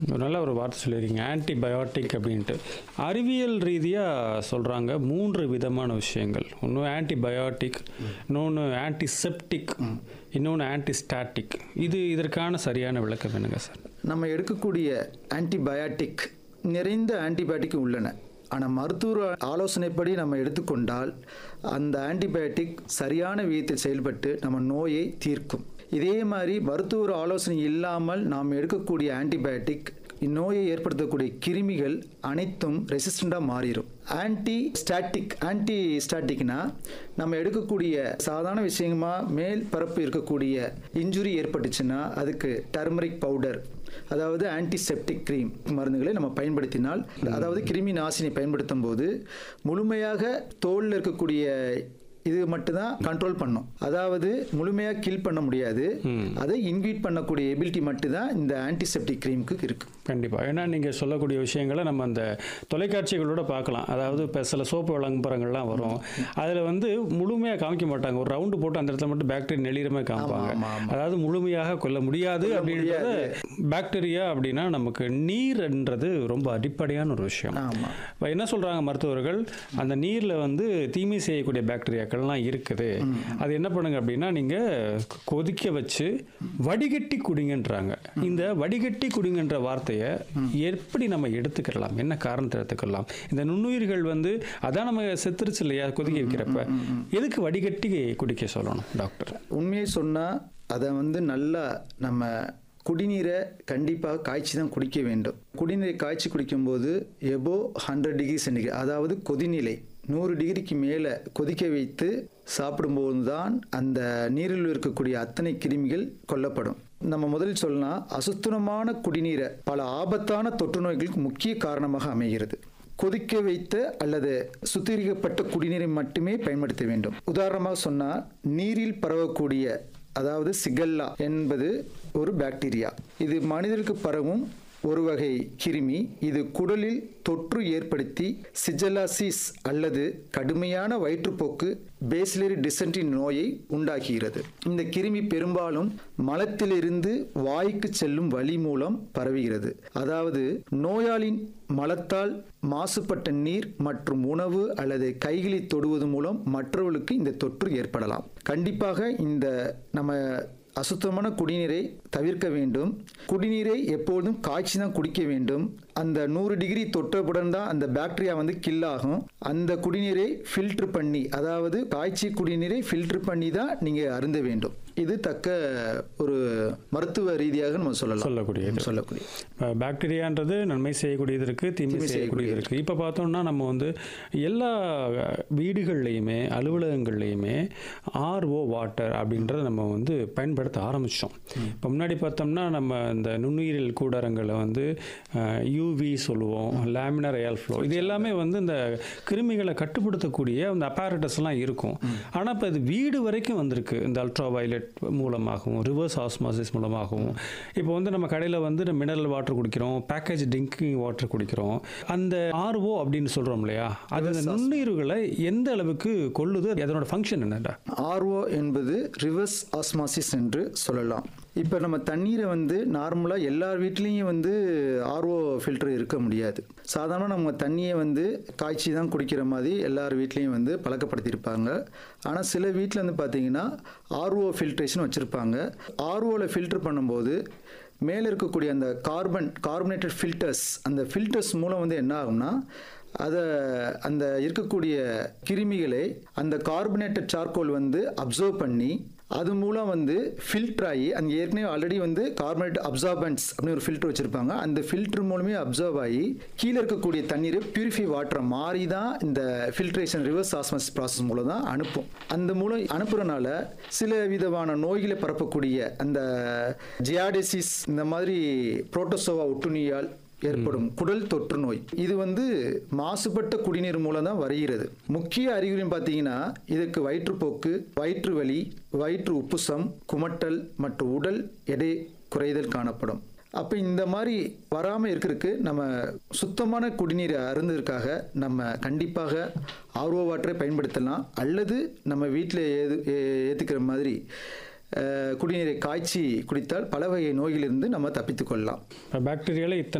ஒரு நல்ல ஒரு வார்த்தை சொல்லியிருக்கீங்க ஆன்டிபயோட்டிக் அப்படின்ட்டு அறிவியல் ரீதியாக சொல்கிறாங்க மூன்று விதமான விஷயங்கள் ஒன்று ஆன்டிபயோட்டிக் இன்னொன்று ஆன்டிசெப்டிக் இன்னொன்று ஆன்டிஸ்டாட்டிக் இது இதற்கான சரியான விளக்கம் என்னங்க சார் நம்ம எடுக்கக்கூடிய ஆன்டிபயாட்டிக் நிறைந்த ஆன்டிபயாட்டிக் உள்ளன ஆனால் மருத்துவ ஆலோசனைப்படி நம்ம எடுத்துக்கொண்டால் அந்த ஆன்டிபயாட்டிக் சரியான விதத்தில் செயல்பட்டு நம்ம நோயை தீர்க்கும் இதே மாதிரி மருத்துவர் ஆலோசனை இல்லாமல் நாம் எடுக்கக்கூடிய ஆன்டிபயாட்டிக் இந்நோயை ஏற்படுத்தக்கூடிய கிருமிகள் அனைத்தும் ரெசிஸ்டண்டாக மாறிடும் ஆன்டி ஸ்டாட்டிக் ஆன்டி ஸ்டாட்டிக்னா நம்ம எடுக்கக்கூடிய சாதாரண விஷயமா மேல் பரப்பு இருக்கக்கூடிய இன்ஜுரி ஏற்பட்டுச்சுன்னா அதுக்கு டர்மரிக் பவுடர் அதாவது ஆன்டிசெப்டிக் க்ரீம் மருந்துகளை நம்ம பயன்படுத்தினால் அதாவது கிருமி நாசினி பயன்படுத்தும் போது முழுமையாக தோலில் இருக்கக்கூடிய இது மட்டும்தான் கண்ட்ரோல் பண்ணும் அதாவது முழுமையாக கில் பண்ண முடியாது அதை இன்வீட் பண்ணக்கூடிய எபிலிட்டி மட்டும்தான் இந்த ஆன்டிசெப்டிக் க்ரீமுக்கு இருக்கு கண்டிப்பாக ஏன்னா நீங்கள் சொல்லக்கூடிய விஷயங்களை நம்ம அந்த தொலைக்காட்சிகளோட பார்க்கலாம் அதாவது இப்போ சில சோப்பு விளம்பரங்கள்லாம் வரும் அதில் வந்து முழுமையாக காமிக்க மாட்டாங்க ஒரு ரவுண்டு போட்டு அந்த இடத்துல மட்டும் பாக்டீரியா நெளிகிற மாதிரி காமிப்பாங்க ஆமா, ஆமா. அதாவது முழுமையாக கொல்ல முடியாது அப்படின்றது பாக்டீரியா அப்படின்னா நமக்கு நீர்ன்றது ரொம்ப அடிப்படையான ஒரு விஷயம் ஆமாம் இப்போ என்ன சொல்கிறாங்க மருத்துவர்கள் அந்த நீரில் வந்து தீமை செய்யக்கூடிய பாக்டீரியாக்கள்லாம் இருக்குது அது என்ன பண்ணுங்க அப்படின்னா நீங்கள் கொதிக்க வச்சு வடிகட்டி குடிங்கன்றாங்க இந்த வடிகட்டி குடிங்கன்ற வார்த்தையை எப்படி நம்ம எடுத்துக்கலாம் என்ன காரணத்தை எடுத்துக்கலாம் இந்த நுண்ணுயிர்கள் வந்து அதான் நம்ம செத்துருச்சு இல்லையா கொதிக்க வைக்கிறப்ப எதுக்கு வடிகட்டி குடிக்க சொல்லணும் டாக்டர் உண்மையை சொன்னால் அதை வந்து நல்லா நம்ம குடிநீரை கண்டிப்பாக காய்ச்சி தான் குடிக்க வேண்டும் குடிநீரை காய்ச்சி குடிக்கும்போது எபோ ஹண்ட்ரட் டிகிரி சென்டிகிரேட் அதாவது கொதிநிலை நூறு டிகிரிக்கு மேலே கொதிக்க வைத்து சாப்பிடும்போது தான் அந்த நீரில் இருக்கக்கூடிய அத்தனை கிருமிகள் கொல்லப்படும் நம்ம முதலில் சொல்லலாம் அசுத்தமான குடிநீரை பல ஆபத்தான தொற்று நோய்களுக்கு முக்கிய காரணமாக அமைகிறது கொதிக்க வைத்த அல்லது சுத்திகரிக்கப்பட்ட குடிநீரை மட்டுமே பயன்படுத்த வேண்டும் உதாரணமாக சொன்னால் நீரில் பரவக்கூடிய அதாவது சிகல்லா என்பது ஒரு பாக்டீரியா இது மனிதருக்கு பரவும் ஒரு வகை கிருமி இது குடலில் தொற்று ஏற்படுத்தி சிஜலாசிஸ் அல்லது கடுமையான வயிற்றுப்போக்கு பேசிலரி டிசென்ட்ரி நோயை உண்டாக்குகிறது இந்த கிருமி பெரும்பாலும் மலத்திலிருந்து வாய்க்கு செல்லும் வழி மூலம் பரவுகிறது அதாவது நோயாளின் மலத்தால் மாசுபட்ட நீர் மற்றும் உணவு அல்லது கைகளை தொடுவது மூலம் மற்றவர்களுக்கு இந்த தொற்று ஏற்படலாம் கண்டிப்பாக இந்த நம்ம அசுத்தமான குடிநீரை தவிர்க்க வேண்டும் குடிநீரை எப்பொழுதும் காய்ச்சி தான் குடிக்க வேண்டும் அந்த நூறு டிகிரி தொட்டவுடன் தான் அந்த பாக்டீரியா வந்து கில் ஆகும் அந்த குடிநீரை ஃபில்டர் பண்ணி அதாவது காய்ச்சி குடிநீரை ஃபில்டர் பண்ணி தான் நீங்கள் அருந்த வேண்டும் இது தக்க ஒரு மருத்துவ ரீதியாக நம்ம சொல்லலாம் சொல்லக்கூடியது. சொல்லக்கூடிய அஹ் பாக்டீரியான்றது நன்மை செய்யக்கூடியது இருக்கு தீமை தீமை செய்யக்கூடியது இருக்கு இப்போ பார்த்தோம்னா நம்ம வந்து எல்லா வீடுகள்லையுமே அலுவலகங்கள்லையுமே ஆர்ஓ வாட்டர் அப்படின்றத நம்ம வந்து பயன்படுத்த ஆரம்பிச்சிட்டோம் இப்போ முன்னாடி பார்த்தோம்னா நம்ம இந்த நுண்ணுயிரியல் கூடாரங்களை வந்து யூவி சொல்லுவோம் லேமினர் ஏல் ஃப்ளோ இது எல்லாமே வந்து இந்த கிருமிகளை கட்டுப்படுத்தக்கூடிய அந்த apparatus-எல்லாம் இருக்கும் ஆனால் இப்போ இது வீடு வரைக்கும் வந்திருக்கு இந்த அல்ட்ரா வயலட் மூலமாகவும் ரிவர்ஸ் ஆஸ்மாசிஸ் மூலமாகவும் இப்போ வந்து நம்ம கடையில் வந்து மினரல் வாட்டர் குடிக்கிறோம் பேக்கேஜ் ட்ரிங்கிங் வாட்டர் குடிக்கிறோம் அந்த ஆர்ஓ அப்படின்னு சொல்கிறோம் இல்லையா அது அந்த நுண்ணுயிர்களை எந்த அளவுக்கு கொள்ளுது அதனோட ஃபங்க்ஷன் என்னடா ஆர்ஓ என்பது ரிவர்ஸ் ஆஸ்மாசிஸ் என்று சொல்லலாம் இப்போ நம்ம தண்ணீரை வந்து நார்மலாக எல்லார் வீட்லேயும் வந்து ஆர்ஓ ஃபில்டர் இருக்க முடியாது சாதாரண நம்ம தண்ணியை வந்து காய்ச்சி தான் குடிக்கிற மாதிரி எல்லார் வீட்லேயும் வந்து பழக்கப்படுத்தியிருப்பாங்க ஆனால் சில வீட்டில் வந்து பார்த்தீங்கன்னா ஆர்ஓ ஃபில்ட்ரேஷன் வச்சுருப்பாங்க ஆர்ஓவில் ஃபில்டர் பண்ணும்போது மேலே இருக்கக்கூடிய அந்த கார்பன் கார்பனேட்டட் ஃபில்டர்ஸ் அந்த ஃபில்டர்ஸ் மூலம் வந்து என்ன ஆகும்னா அதை அந்த இருக்கக்கூடிய கிருமிகளை அந்த கார்பனேட்டட் சார்கோல் வந்து அப்சர்வ் பண்ணி அது மூலம் வந்து ஃபில்டர் ஆகி அந்த ஏற்கனவே ஆல்ரெடி வந்து கார்பனேட் அப்சார்பன்ஸ் அப்படின்னு ஒரு ஃபில்டர் வச்சுருப்பாங்க அந்த ஃபில்டர் மூலமே அப்சர்வ் ஆகி கீழே இருக்கக்கூடிய தண்ணீரை பியூரிஃபை வாட்டரை மாறி தான் இந்த ஃபில்ட்ரேஷன் ரிவர்ஸ் ஆஸ்மஸ் ப்ராசஸ் மூலம் தான் அனுப்பும் அந்த மூலம் அனுப்புறனால சில விதமான நோய்களை பரப்பக்கூடிய அந்த ஜியாடிசிஸ் இந்த மாதிரி புரோட்டோசோவா ஒட்டுண்ணியால் ஏற்படும் குடல் தொற்று நோய் இது வந்து மாசுபட்ட குடிநீர் மூலம் தான் வருகிறது முக்கிய அறிகுறின்னு பார்த்தீங்கன்னா இதுக்கு வயிற்றுப்போக்கு வயிற்று வலி வயிற்று உப்புசம் குமட்டல் மற்றும் உடல் எடை குறைதல் காணப்படும் அப்போ இந்த மாதிரி வராமல் இருக்கிறதுக்கு நம்ம சுத்தமான குடிநீரை அருந்ததற்காக நம்ம கண்டிப்பாக ஆர்ஓ வாட்டரை பயன்படுத்தலாம் அல்லது நம்ம வீட்டில் ஏது ஏற்றுக்கிற மாதிரி அஹ், குடிநீரை காய்ச்சி குடித்தால் பல வகை நோயிலிருந்து நம்ம தப்பித்துக் கொள்ளலாம் பாக்டீரியாவில் இத்தனை